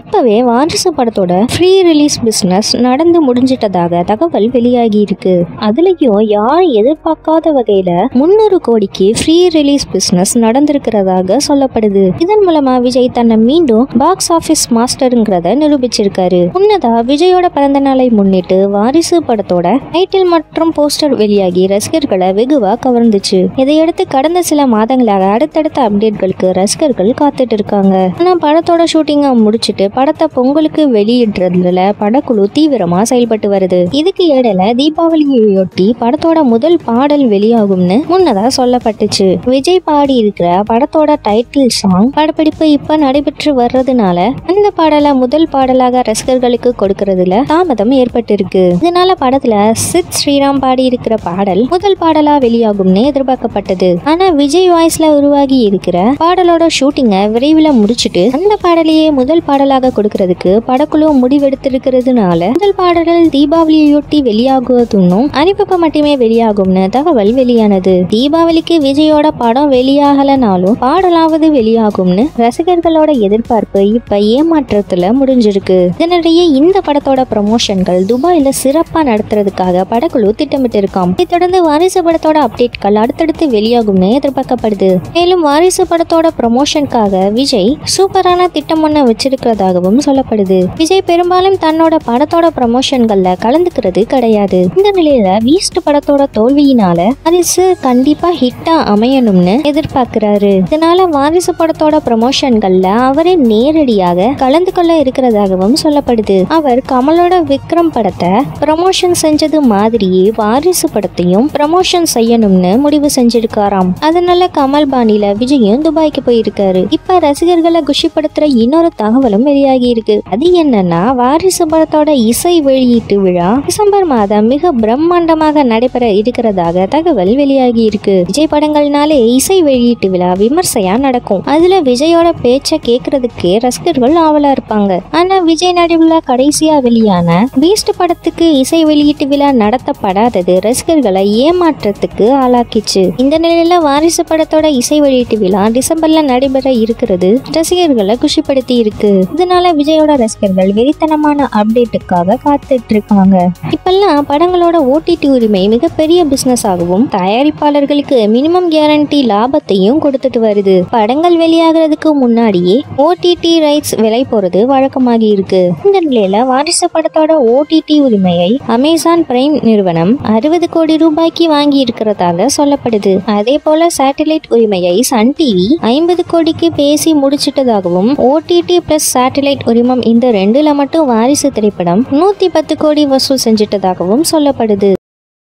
இப்பவே வாரிசு படத்தோட ஃப்ரீ ரிலீஸ் பிசினஸ் நடந்து முடிஞ்சிட்டதாக தகவல் வெளியாகி இருக்கு அதுலயும் யார் எதிர்பார்க்காத வகையில முன்னூறு கோடிக்கு ஃப்ரீ ரிலீஸ் பிசினஸ் நடந்திருக்கிறதாக சொல்லப்படுது இதன் மூலமா விஜய் தன்னை மீண்டும் பாக்ஸ் ஆபீஸ் மாஸ்டருங்கிறத நிரூபிச்சிருக்காரு முன்னதா விஜயோட பிறந்த நாளை முன்னிட்டு வாரிசு படத்தோட டைட்டில் மற்றும் போஸ்டர் வெளியாகி ரசிகர்களை வெகுவா கவர்ந்துச்சு இதையடுத்து கடந்த சில மாதங்களாக அடுத்தடுத்த அப்டேட்களுக்கு ரசிகர்கள் காத்துட்டு இருக்காங்க ஆனா படத்தோட ஷூட்டிங்கை முடிச்சிட்டு படத்தை பொங்கலுக்கு வெளியிடுறதுல படக்குழு தீவிரமா செயல்பட்டு வருது இதுக்கு இடையில தீபாவளியொட்டி படத்தோட முதல் பாடல் வெளியாகும்னு முன்னதா சொல்லப்பட்டுச்சு விஜய் பாடி இருக்கிற படத்தோட டைட்டில் சாங் படப்பிடிப்பு இப்ப நடைபெற்று வர்றதுனால அந்த பாடலை முதல் பாடலாக ரசிகர்களுக்கு கொடுக்கறதுல தாமதம் ஏற்பட்டிருக்கு இதனால படத்துல சித் ஸ்ரீராம் பாடி இருக்கிற பாடல் முதல் பாடலா வெளியாகும்னு எதிர்பார்க்கப்பட்டது ஆனா விஜய் வாய்ஸ்ல உருவாகி இருக்கிற பாடலோட ஷூட்டிங்கை விரைவில் முடிச்சிட்டு அந்த பாடலையே முதல் பாடலாக கொடுக்கறதுக்கு படக்குழு முடிவெடுத்திருக்கிறதுனால முதல் பாடல்கள் தீபாவளியொட்டி வெளியாகுவதுன்னும் அறிவிப்பு மட்டுமே வெளியாகும்னு தகவல் வெளியானது தீபாவளிக்கு விஜயோட படம் வெளியாகலனாலும் பாடலாவது வெளியாகும்னு ரசிகர்களோட எதிர்பார்ப்பு இப்ப ஏமாற்றத்துல முடிஞ்சிருக்கு இதனிடையே இந்த படத்தோட ப்ரமோஷன்கள் துபாயில சிறப்பா நடத்துறதுக்காக படக்குழு திட்டமிட்டு இருக்காம் இதைத் தொடர்ந்து வாரிசு படத்தோட அப்டேட்கள் அடுத்தடுத்து வெளியாகும்னு எதிர்பார்க்கப்படுது மேலும் வாரிசு படத்தோட ப்ரமோஷனுக்காக விஜய் சூப்பரான திட்டம் ஒண்ணு வச்சிருக்கிறதாகவும் சொல்லப்படுது விஜய் பெரும்பாலும் தன்னோட படத்தோட ப்ரமோஷன்கள்ல கலந்துக்கிறது கிடையாது இந்த நிலையில வீஸ்ட் படத்தோட தோல்வியினால வாரிசு கண்டிப்பா ஹிட்டா அமையணும்னு எதிர்பார்க்கிறாரு இதனால வாரிசு படத்தோட ப்ரமோஷன்கள்ல அவரே நேரடியாக கலந்து கொள்ள இருக்கிறதாகவும் சொல்லப்படுது அவர் கமலோட விக்ரம் படத்தை ப்ரமோஷன் செஞ்சது மாதிரியே வாரிசு படத்தையும் ப்ரமோஷன் செய்யணும்னு முடிவு செஞ்சிருக்காராம் அதனால கமல் பாணியில விஜயும் துபாய்க்கு போயிருக்காரு இப்ப ரசிகர்களை குஷிப்படுத்துற இன்னொரு தகவலும் வெளியாகி இருக்கு அது என்னன்னா வாரிசு படத்தோட இசை வெளியீட்டு விழா டிசம்பர் மாதம் மிக பிரம்மாண்டமாக நடைபெற இருக்கிறதாக தகவல் வெளியாகி இருக்கு விஜய் படங்கள்னாலே இசை வெளியீட்டு விழா விமர்சையா நடக்கும் அதுல விஜயோட பேச்ச கேட்கறதுக்கே ரசிகர்கள் ஆவலா இருப்பாங்க ஆனா விஜய் நடுவுல கடைசியா வெளியான பீஸ்ட் படத்துக்கு இசை வெளியீட்டு விழா நடத்தப்படாதது ரசிகர்களை ஏமாற்றத்துக்கு ஆளாக்கிச்சு இந்த நிலையில வாரிசு படத்தோட இசை வெளியீட்டு விழா டிசம்பர்ல நடைபெற இருக்கிறது ரசிகர்களை குஷிப்படுத்தி இருக்கு இதனால விஜயோட ரசிகர்கள் வெறித்தனமான அப்டேட்டுக்காக காத்துட்டு இருக்காங்க இப்பெல்லாம் படங்களோட ஓடிடி உரிமை மிகப்பெரிய பிசினஸ் ஆகவும் தயாரிப்பாளர்களுக்கு மினிமம் கேரண்டி லாபத்தையும் கொடுத்துட்டு வருது படங்கள் வெளியாகிறதுக்கு முன்னாடியே ஓடிடி ரைட்ஸ் விலை போறது வழக்கமாகி இருக்கு இந்த நிலையில வாரிசு படத்தோட ஓடிடி உரிமையை அமேசான் பிரைம் நிறுவனம் அறுபது கோடி ரூபாய்க்கு வாங்கி இருக்கிறதாக சொல்லப்படுது அதே போல சேட்டலைட் உரிமையை சன் டிவி ஐம்பது கோடிக்கு பேசி முடிச்சிட்டதாகவும் ஓடிடி பிளஸ் சேட்டலைட் உரிமம் இந்த ரெண்டுல மட்டும் வாரிசு திரைப்படம் நூத்தி பத்து கோடி வசூல் செஞ்சிட்டதாகவும் சொல்லப்படுது